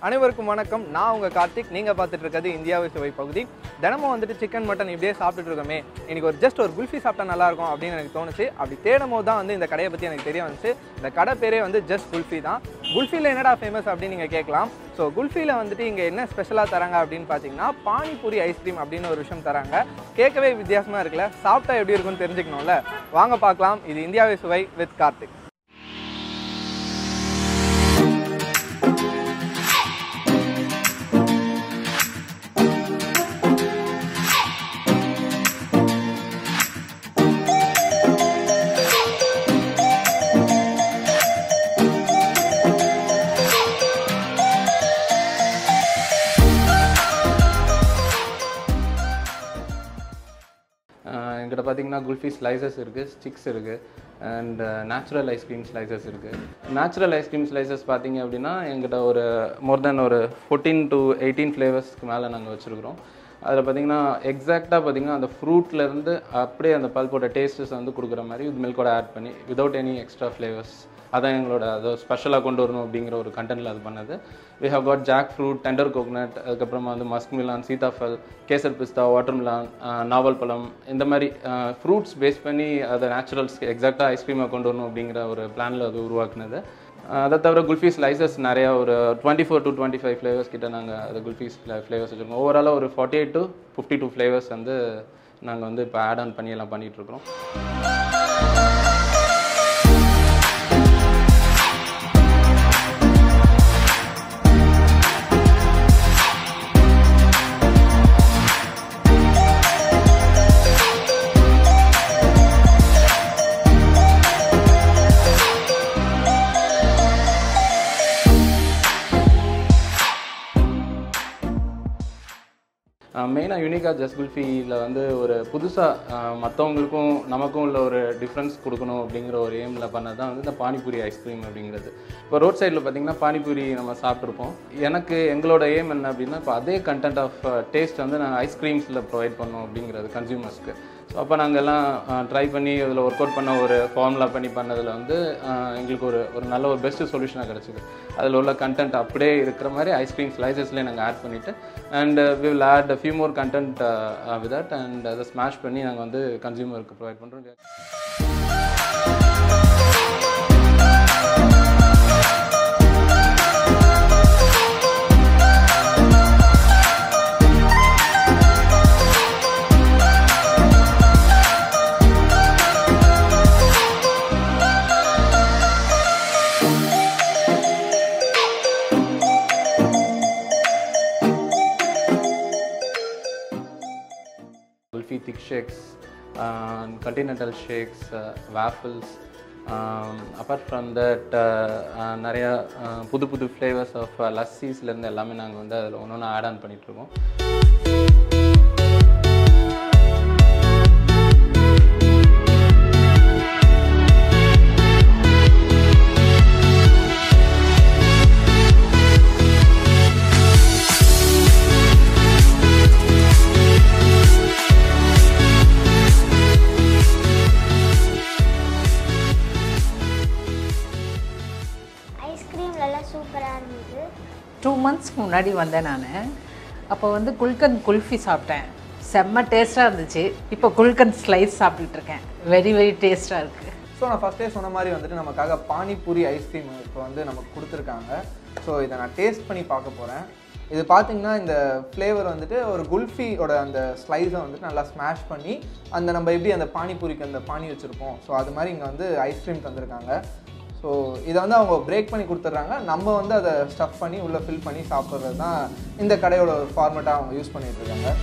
அனைவருக்கும் வணக்கம் நான் உங்கள் கார்த்திக் நீங்கள் பார்த்துட்டு இருக்கிறது இந்தியாவை சுவை பகுதி தினமும் வந்துட்டு சிக்கன் மட்டன் இப்படியே சாப்பிட்டுட்டு இருக்கோமே இன்னைக்கு ஒரு ஜஸ்ட் ஒரு குல்ஃபி சாப்பிட்டா நல்லா இருக்கும் அப்படின்னு எனக்கு தோணுச்சு அப்படி தேடும் போது தான் வந்து இந்த கடையை பற்றி எனக்கு தெரிய வந்துச்சு இந்த கடை பேரே வந்து ஜஸ்ட் குல்ஃபி தான் குல்ஃபியில் என்னடா ஃபேமஸ் அப்படின்னு நீங்கள் கேட்கலாம் ஸோ குல்ஃபியில் வந்துட்டு இங்கே என்ன ஸ்பெஷலாக தராங்க அப்படின்னு பார்த்தீங்கன்னா பானிபூரி ஐஸ்கிரீம் அப்படின்னு ஒரு விஷயம் தராங்க கேட்கவே வித்தியாசமாக இருக்குல்ல சாப்பிட்டா எப்படி இருக்கும்னு தெரிஞ்சுக்கணும்ல வாங்க பார்க்கலாம் இது இந்தியாவை சுவை வித் கார்த்திக் ஆஹ் எங்கிட்ட பார்த்தீங்கன்னா குல்ஃபி ஸ்லைசஸ் இருக்குது ஸ்டிக்ஸ் இருக்குது அண்ட் நேச்சுரல் ஐஸ்கிரீம் ஸ்லைசஸ் இருக்குது நேச்சுரல் ஐஸ்கிரீம் ஸ்லைசஸ் பார்த்தீங்க அப்படின்னா எங்கிட்ட ஒரு மோர் தென் ஒரு ஃபோர்டீன் டு எயிட்டீன் ஃப்ளேவர்ஸ்க்கு மேலே நாங்கள் வச்சுருக்குறோம் அதில் பார்த்தீங்கன்னா எக்ஸாக்டாக பார்த்தீங்கன்னா அந்த ஃப்ரூட்லேருந்து அப்படியே அந்த பல்போட டேஸ்ட்டஸ் வந்து கொடுக்குற மாதிரி இது மில்கோட ஆட் பண்ணி விதவுட் எனி எக்ஸ்ட்ரா ஃப்ளேவர்ஸ் அதான் எங்களோட அதை ஸ்பெஷலாக கொண்டு வரணும் அப்படிங்கிற ஒரு கண்டென்ட்டில் அது பண்ணது we have got jackfruit tender coconut அதுக்கப்புறமா வந்து musk melon sitaphal kesar pista watermelon நாவல் பழம் இந்த மாதிரி ஃப்ரூட்ஸ் பேஸ் பண்ணி அதை நேச்சுரல்ஸ் எக்ஸாக்டாக ஐஸ்கிரீமை கொண்டு வரணும் அப்படிங்கிற ஒரு பிளானில் அது உருவாக்குனது அஹ் அதை தவிர குல்ஃபி ஸ்லைசஸ் நிறையா ஒரு twenty four to twenty five flavours கிட்ட நாங்கள் அது குல்ஃபி ஃப்ளேவர்ஸ் வச்சுருக்கோம் ஓவராலாக ஒரு forty eight to fifty two flavours வந்து நாங்கள் வந்து இப்போ ஆட் ஆன் பண்ணி எல்லாம் பண்ணிகிட்ருக்கோம் மெயினாக யூனிக்காக ஜஸ்ட் குல்ஃபியில் வந்து ஒரு புதுசாக மற்றவங்களுக்கும் நமக்கும் உள்ள ஒரு டிஃப்ரென்ஸ் கொடுக்கணும் அப்படிங்கிற ஒரு எய்மில் பண்ணது தான் வந்து இந்த பானிபூரி ஐஸ்கிரீம் அப்படிங்கிறது இப்போ ரோட் சைடில் பார்த்தீங்கன்னா பானிபூரி நம்ம சாப்பிட்ருப்போம் எனக்கு எங்களோட எய்ம் என்ன அப்படின்னா இப்போ அதே கண்டென்ட் ஆஃப் டேஸ்ட் வந்து நாங்கள் ஐஸ்கிரீம்ஸில் ப்ரொவைட் பண்ணோம் அப்படிங்கிறது கன்சியூமர்ஸ்க்கு ஸோ அப்போ நாங்கள் எல்லாம் ட்ரை பண்ணி அதில் ஒர்க் அவுட் பண்ண ஒரு ஃபார்முலா பண்ணி பண்ணதில் வந்து அஹ், எங்களுக்கு ஒரு ஒரு நல்ல ஒரு பெஸ்ட் சொல்யூஷனாக கிடச்சிது அதில் உள்ள கண்டென்ட் அப்படியே இருக்கிற மாதிரி ஐஸ்கிரீம் ஸ்லைசஸ்லேயே நாங்கள் ஆட் பண்ணிவிட்டு and we will add few more content with that and அதை ஸ்மாஷ் பண்ணி நாங்கள் வந்து கன்சியூமருக்கு ப்ரொவைட் பண்ணுறோம் kulfi thick shakes continental shakes waffles apart from that நிறையா uh, புது புது ஃப்ளேவர்ஸ் ஆஃப் லஸ்ஸீஸ்லேருந்து எல்லாமே நாங்கள் வந்து அதில் ஒன்று ஒன்று ஆட் ஆன் பண்ணிகிட்ருக்கோம் ஐஸ்கிரீம்லலாம் சூப்பராக இருந்தது டூ மந்த்ஸ்க்கு முன்னாடி வந்தேன் நான் அப்போ வந்து குல்கன் குல்ஃபி சாப்பிட்டேன் செம்ம டேஸ்ட்டாக இருந்துச்சு இப்போ குல்கன் ஸ்லைஸ் சாப்பிட்டுட்டு இருக்கேன் வெரி வெரி டேஸ்ட்டாக இருக்குது ஸோ நான் ஃபஸ்ட்டே சொன்ன மாதிரி வந்துட்டு நமக்காக பானிபூரி ஐஸ்கிரீம் இப்போ வந்து நமக்கு கொடுத்துருக்காங்க ஸோ இதை நான் டேஸ்ட் பண்ணி பார்க்க போகிறேன் இது பார்த்தீங்கன்னா இந்த ஃப்ளேவர் வந்துட்டு ஒரு குல்ஃபியோட அந்த ஸ்லைஸை வந்துட்டு நல்லா ஸ்மாஷ் பண்ணி அந்த நம்ம எப்படி அந்த பானிபூரிக்கு அந்த பானி வச்சுருப்போம் ஸோ அது மாதிரி இங்கே வந்து ஐஸ்கிரீம் தந்திருக்காங்க ஸோ இதை வந்து அவங்க பிரேக் பண்ணி கொடுத்துட்றாங்க நம்ம வந்து அதை ஸ்டஃப் பண்ணி உள்ளே ஃபில் பண்ணி சாப்பிட்றது தான் இந்த கடையோட ஒரு ஃபார்மேட்டாக அவங்க யூஸ் பண்ணிட்டு இருக்காங்க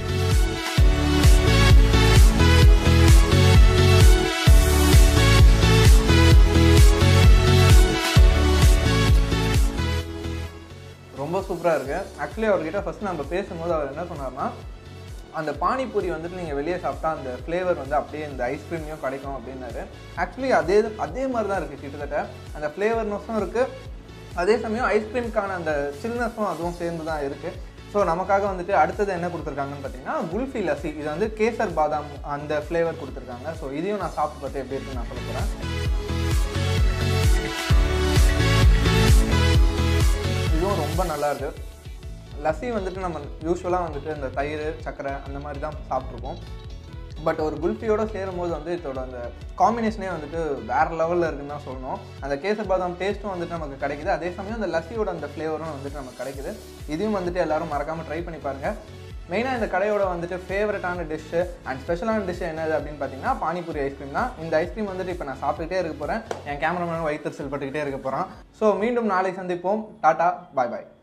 ரொம்ப சூப்பராக இருக்குது ஆக்சுவலி அவர்கிட்ட ஃபஸ்ட் நம்ம பேசும்போது அவர் என்ன சொன்னார்னா அந்த பானிபூரி வந்துட்டு நீங்கள் வெளியே சாப்பிட்டா அந்த ஃப்ளேவர் வந்து அப்படியே இந்த ஐஸ்கிரீம்லையும் கிடைக்கும் அப்படின்னாரு ஆக்சுவலி அதே அதே மாதிரி தான் இருக்குது கிட்டத்தட்ட அந்த ஃப்ளேவர்னஸும் இருக்குது அதே சமயம் ஐஸ்கிரீம்க்கான அந்த சில்னஸும் அதுவும் சேர்ந்து தான் இருக்குது ஸோ நமக்காக வந்துட்டு அடுத்தது என்ன கொடுத்துருக்காங்கன்னு பார்த்தீங்கன்னா குல்ஃபி லஸ்ஸி இது வந்து கேசர் பாதாம் அந்த ஃப்ளேவர் கொடுத்துருக்காங்க ஸோ இதையும் நான் சாப்பிட்டு பார்த்து எப்படி இருக்குன்னு நான் சொல்ல போகிறேன் இதுவும் ரொம்ப நல்லா இருக்கு லஸ்ஸி வந்துட்டு நம்ம யூஸ்வலாக வந்துட்டு இந்த தயிர் சர்க்கரை அந்த மாதிரி தான் சாப்பிட்ருப்போம் பட் ஒரு குல்ஃபியோட சேரும்போது வந்து இதோட அந்த காம்பினேஷனே வந்துட்டு வேறு லெவலில் இருக்குன்னு தான் சொல்லணும் அந்த கேசர் பாதாம் டேஸ்ட்டும் வந்துட்டு நமக்கு கிடைக்குது அதே சமயம் அந்த லஸ்ஸியோட அந்த ஃப்ளேவரும் வந்துட்டு நமக்கு கிடைக்குது இதையும் வந்துட்டு எல்லாரும் மறக்காமல் ட்ரை பண்ணி பாருங்கள் மெயினாக இந்த கடையோட வந்துட்டு ஃபேவரட்டான டிஷ்ஷு அண்ட் ஸ்பெஷலான டிஷ் என்னது அப்படின்னு பார்த்தீங்கன்னா பானிபூரி ஐஸ்கிரீம் தான் இந்த ஐஸ்கிரீம் வந்துட்டு இப்போ நான் சாப்பிட்டுக்கிட்டே இருக்க போகிறேன் என் கேமராமேன் வயிற்று பட்டுக்கிட்டே இருக்க போகிறான் ஸோ மீண்டும் நாளை சந்திப்போம் டாடா பாய் பாய்